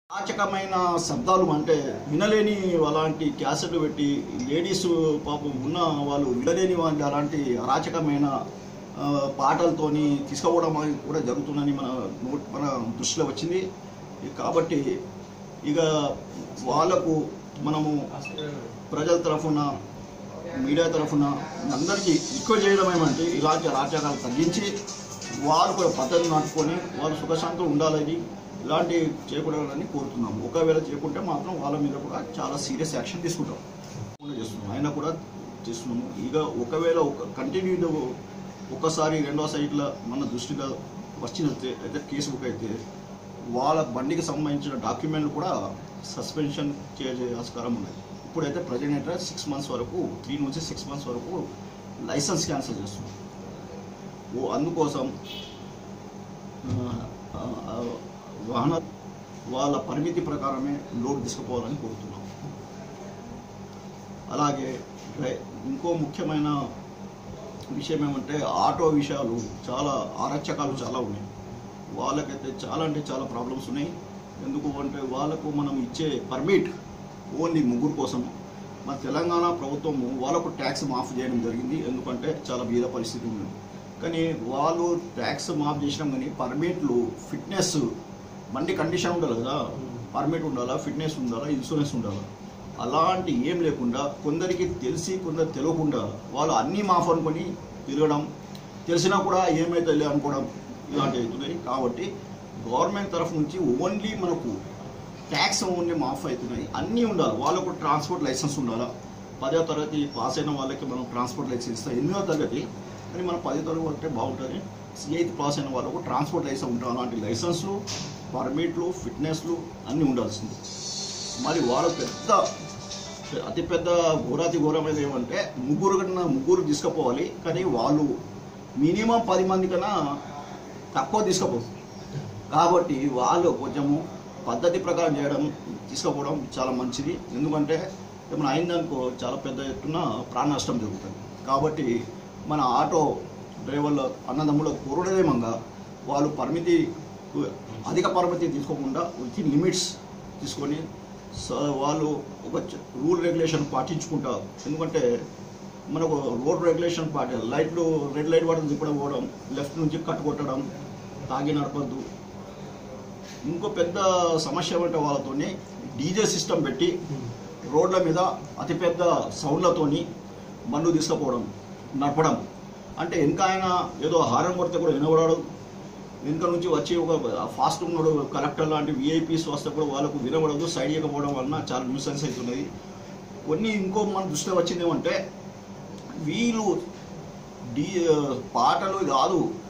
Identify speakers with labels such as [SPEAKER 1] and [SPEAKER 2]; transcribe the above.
[SPEAKER 1] అరాచకమైన శబ్దాలు అంటే వినలేని అలాంటి క్యాసెట్లు పెట్టి లేడీస్ పాపం ఉన్న వాళ్ళు వినలేని వాళ్ళు అలాంటి అరాచకమైన ఆ, పాటలతోని తీసుకోవడం అనేది కూడా జరుగుతుందని మన నోట్ మన దృష్టిలో వచ్చింది కాబట్టి ఇక వాళ్ళకు మనము ప్రజల తరఫున మీడియా తరఫున అందరికీ ఎక్కువ చేయడం ఏమంటే ఇలాంటి అరాచకాలు తగ్గించి వాళ్ళు కూడా పద్ధతి నాటుకొని వాళ్ళు సుఖశాంతులు ఉండాలని ఇలాంటి చేయకూడదని కోరుతున్నాము ఒకవేళ చేయకుంటే మాత్రం వాళ్ళ మీద కూడా చాలా సీరియస్ యాక్షన్ తీసుకుంటాం కూడా చేస్తున్నాం ఆయన కూడా చేస్తున్నాము ఇక ఒకవేళ ఒక కంటిన్యూ ఒకసారి రెండో సైడ్లో మన దృష్టిలో వచ్చినట్టే అయితే కేసు బుక్ అయితే వాళ్ళ బండికి సంబంధించిన డాక్యుమెంట్లు కూడా సస్పెన్షన్ చేసే ఆస్కారం ఉన్నది ఇప్పుడైతే ప్రజెంట్ అయితే సిక్స్ మంత్స్ వరకు త్రీ నుంచి సిక్స్ మంత్స్ వరకు లైసెన్స్ క్యాన్సిల్ చేస్తున్నాం ఓ అందుకోసం ఆ, ఆ, వాహన వాళ్ళ పరిమితి ప్రకారమే లోడ్ తీసుకుపోవాలని కోరుతున్నాం అలాగే డ్రై- ఇంకో ముఖ్యమైన విషయం ఏమంటే ఆటో విషయాలు చాలా ఆరచకాలు చాలా ఉన్నాయి వాళ్ళకైతే చాలా అంటే చాలా ప్రాబ్లమ్స్ ఉన్నాయి ఎందుకు అంటే వాళ్ళకు మనం ఇచ్చే పర్మిట్ ఓన్లీ ముగ్గురు కోసం మన తెలంగాణ ప్రభుత్వము వాళ్ళకు ట్యాక్స్ మాఫ్ చేయడం జరిగింది ఎందుకంటే చాలా బీద పరిస్థితి ఉంది కానీ వాళ్ళు ట్యాక్స్ మాఫ్ చేసినాం కానీ పర్మిట్లు ఫిట్నెస్ బండి కండిషన్ ఉండాలి కదా పర్మిట్ ఉండాలా ఫిట్నెస్ ఉండాలా ఇన్సూరెన్స్ ఉండాలా అలాంటి ఏం లేకుండా కొందరికి తెలిసి కొందరు తెలియకుండా వాళ్ళు అన్నీ మాఫ్ అనుకొని తిరగడం తెలిసినా కూడా ఏమైతే అనుకోవడం ఇలాంటివి అవుతున్నాయి కాబట్టి గవర్నమెంట్ తరఫు నుంచి ఓన్లీ మనకు ట్యాక్స్ ఓన్లీ మాఫ్ అవుతున్నాయి అన్నీ ఉండాలి వాళ్ళకు ట్రాన్స్పోర్ట్ లైసెన్స్ ఉండాలా పదో తరగతి పాస్ అయిన వాళ్ళకి మనం ట్రాన్స్పోర్ట్ లైసెన్స్ ఇస్తాం ఎనిమిదో తరగతి కానీ మనం పదో తరగతి అంటే బాగుంటుంది ఎయిత్ పాస్ అయిన వాళ్ళకు ట్రాన్స్పోర్ట్ లైసెన్స్ ఉంటాయి అలాంటి లైసెన్స్లు పర్మిట్లు ఫిట్నెస్లు అన్నీ ఉండాల్సింది మరి వాళ్ళు పెద్ద అతి పెద్ద ఘోరాతి ఘోరమైనది ఏమంటే ముగ్గురు కన్నా ముగ్గురు తీసుకుపోవాలి కానీ వాళ్ళు మినిమం పది మంది కన్నా తక్కువ తీసుకుపోతుంది కాబట్టి వాళ్ళు కొంచెము పద్ధతి ప్రకారం చేయడం తీసుకుపోవడం చాలా మంచిది ఎందుకంటే ఏమైనా అయిందనుకో చాలా పెద్ద ఎత్తున ప్రాణ నష్టం జరుగుతుంది కాబట్టి మన ఆటో డ్రైవర్ల అన్నదమ్ముల కోరడేమంగా వాళ్ళు పరిమితి అధిక పరిమితి తీసుకోకుండా విత్ ఇన్ లిమిట్స్ తీసుకొని స- వాళ్ళు ఒక చ- రూల్ రెగ్యులేషన్ పాటించుకుంటారు ఎందుకంటే మనకు రోడ్ రెగ్యులేషన్ పాటి లైట్లు రెడ్ లైట్ వాటర్ తిప్పడం పోవడం లెఫ్ట్ నుంచి కట్ కొట్టడం తాగి నడపద్దు ఇంకో పెద్ద సమస్య ఏమంటే వాళ్ళతోని డీజే సిస్టమ్ పెట్టి రోడ్ల మీద అతిపెద్ద సౌండ్లతోని బండ్లు తీసుకుపోవడం నడపడం అంటే వెనక ఆయన ఏదో హారం కొడితే కూడా వినబడాడు వెనుక నుంచి వచ్చి ఒక ఫాస్ట్ ఉన్నాడు కలెక్టర్ లాంటి విఐపీస్ వస్తే కూడా వాళ్ళకు వినబడదు సైడ్ ఇవ్వకపోవడం వలన చాలా న్యూసెన్స్ అవుతున్నాయి కొన్ని ఇంకో మన దృష్టిలో వచ్చింది ఏమంటే వీళ్ళు డీ పాటలు కాదు